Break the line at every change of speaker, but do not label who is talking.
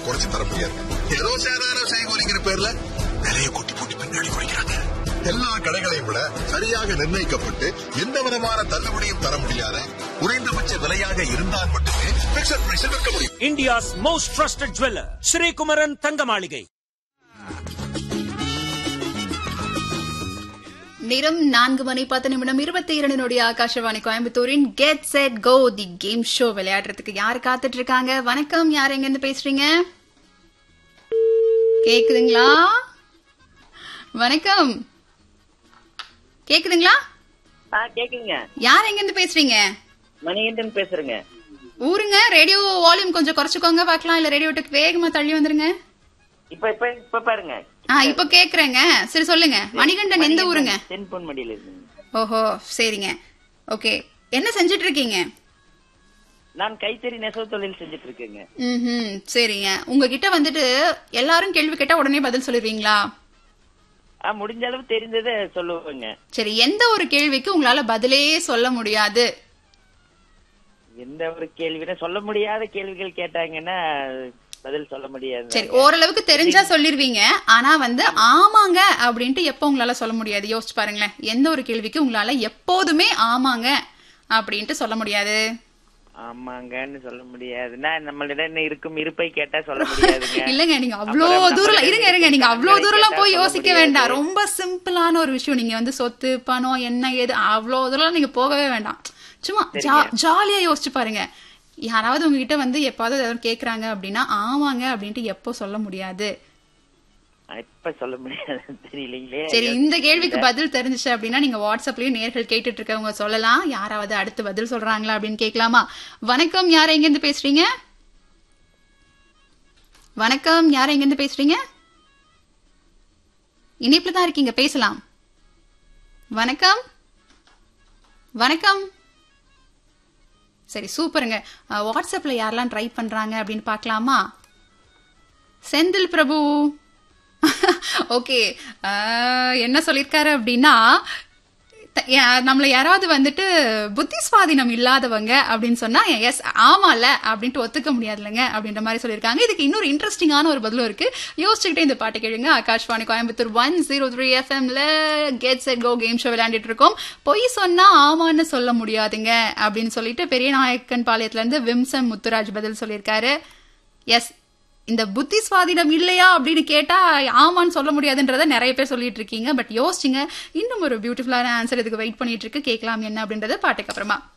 குறைச்சு தர முடியாது ஏதோ சேதார செய்கூலிங்கிற பேர்ல விலையை கொட்டி போட்டு பின்னாடி குறைக்கிறாங்க எல்லா கடைகளையும் விட சரியாக நிர்ணயிக்கப்பட்டு எந்த விதமான தள்ளுபடியும் தர முடியாத குறைந்தபட்ச விலையாக இருந்தால் மட்டுமே பிக்சர் பிரைஸில் விற்க முடியும்
India's most trusted jeweler, Sri Kumaran Thangamaligai.
நேரம் நான்கு மணி பத்து நிமிடம் இருபத்தி இரண்டு நொடி ஆகாஷவாணி கோயம்புத்தூரின் get set go the game show விளையாடுறதுக்கு யாரு காத்துட்டு இருக்காங்க வணக்கம் யார் எங்க இருந்து பேசுறீங்க கேக்குதுங்களா வணக்கம் கேக்குதுங்களா
ஆ கேக்குங்க
யார் எங்க இருந்து பேசுறீங்க
மணிகண்டன் பேசுறேங்க
ஊருங்க ரேடியோ வால்யூம் கொஞ்சம் குறைச்சுக்கோங்க பார்க்கலாம் இல்ல ரேடியோ விட்டு வேகமா தள்ளி வந்துருங்க
இப்ப இப்ப இப்ப பாருங்க
ஆ இப்ப கேக்குறேங்க சரி சொல்லுங்க மணிகண்டன் எந்த ஊருங்க
தென்பொன் மடியில இருக்குங்க
ஓஹோ சரிங்க ஓகே என்ன செஞ்சுட்டு இருக்கீங்க
நான் கைத்தறி நெசவு தொழில் செஞ்சுட்டு இருக்கேங்க
ம் சரிங்க உங்ககிட்ட வந்துட்டு எல்லாரும் கேள்வி கேட்டா உடனே பதில் சொல்லிடுவீங்களா
ஆ முடிஞ்ச அளவு தெரிஞ்சதை சொல்லுவேங்க
சரி எந்த ஒரு கேள்விக்கு உங்களால பதிலே சொல்ல முடியாது
எந்த ஒரு கேள்வினா சொல்ல முடியாத கேள்விகள் கேட்டாங்கன்னா பதில் சொல்ல முடியாது
சரி ஓரளவுக்கு தெரிஞ்சா சொல்லிருவீங்க ஆனா வந்து ஆமாங்க அப்படின்ட்டு எப்போ உங்களால சொல்ல முடியாது யோசிச்சு பாருங்களேன் எந்த ஒரு கேள்விக்கு உங்களால எப்போதுமே ஆமாங்க அப்படின்ட்டு சொல்ல முடியாது
ஆமாங்கன்னு சொல்ல முடியாதுன்னா நம்மளிடம் என்ன இருக்கும் இருப்பை கேட்டா சொல்ல முடியாதுங்க
இல்லங்க நீங்க அவ்வளோ
அப்புறம்
தூரம்
நம்மளிடம்
இருங்க இருங்க நீங்க
இருக்கும்
அவ்வளோ
தங்கங்களை
தூரம்லாம் போய்
கேட்டா சொல்ல
யோசிக்க வேண்டாம்
முடியாது.
ரொம்ப சிம்பிளான ஒரு விஷயம் நீங்க வந்து சொத்து பணம் என்ன ஏது அவ்வளோ தூரம் நீங்க போகவே வேண்டாம் சும்மா ஜா- ஜாலியா யோசிச்சு பாருங்க யாராவது உங்ககிட்ட வந்து எப்பாவது ஏதாவது கேக்குறாங்க அப்படின்னா ஆமாங்க அப்படின்ட்டு எப்போ சொல்ல முடியாது
இப்ப சொல்ல முடியாது தெரியலீங்களே
சரி இந்த கேள்விக்கு பதில் தெரிஞ்சுச்சு அப்படின்னா நீங்க வாட்ஸ்அப்லயும் நேர்கள் கேட்டுட்டு இருக்கவங்க சொல்லலாம் யாராவது அடுத்து பதில் சொல்றாங்களா அப்படின்னு கேட்கலாமா வணக்கம் யார் எங்க இருந்து பேசுறீங்க வணக்கம் யார் எங்க இருந்து பேசுறீங்க இணைப்புல தான் இருக்கீங்க பேசலாம் வணக்கம் வணக்கம் சரி சூப்பருங்க அஹ், வாட்ஸ்அப்ல யாரெல்லாம் ட்ரை பண்றாங்க அப்படின்னு பார்க்கலாமா செந்தில் பிரபு ஓகே என்ன சொல்லியிருக்காரு அப்படின்னா த- யா- நம்மள யாராவது வந்துட்டு புத்தி சுவாதீனம் இல்லாதவங்க அப்படின்னு சொன்னா எஸ் ஆமால அப்படின்ட்டு ஒத்துக்க முடியாதுலங்க அப்படின்ற மாதிரி சொல்லியிருக்காங்க இதுக்கு இன்னொரு இன்ட்ரெஸ்டிங்கான ஒரு பதிலும் இருக்கு யோசிச்சுக்கிட்டே இந்த பாட்டு கேளுங்க Akashvani Coimbatore one zero three எஃப்எம்ல get set go game show விளையாண்டுட்டு இருக்கோம் பொய் சொன்னா ஆமான்னு சொல்ல முடியாதுங்க அப்படின்னு சொல்லிட்டு பெரிய நாயக்கன் பாளையத்துல இருந்து விம்சம் முத்துராஜ் பதில் சொல்லியிருக்காரு எஸ் இந்த புத்தி சுவாதீனம் இல்லையா அப்படின்னு கேட்டா ஆமான்னு சொல்ல முடியாதுன்றத நிறைய பேர் சொல்லிட்டு இருக்கீங்க பட் யோசிச்சுங்க இன்னும் ஒரு பியூட்டிஃபுல்லான ஆன்சர் இதுக்கு வெயிட் பண்ணிட்டு இருக்கு கேட்கலாம் என்ன அப்படின்றத பாட்டுக்கு அப்புறமா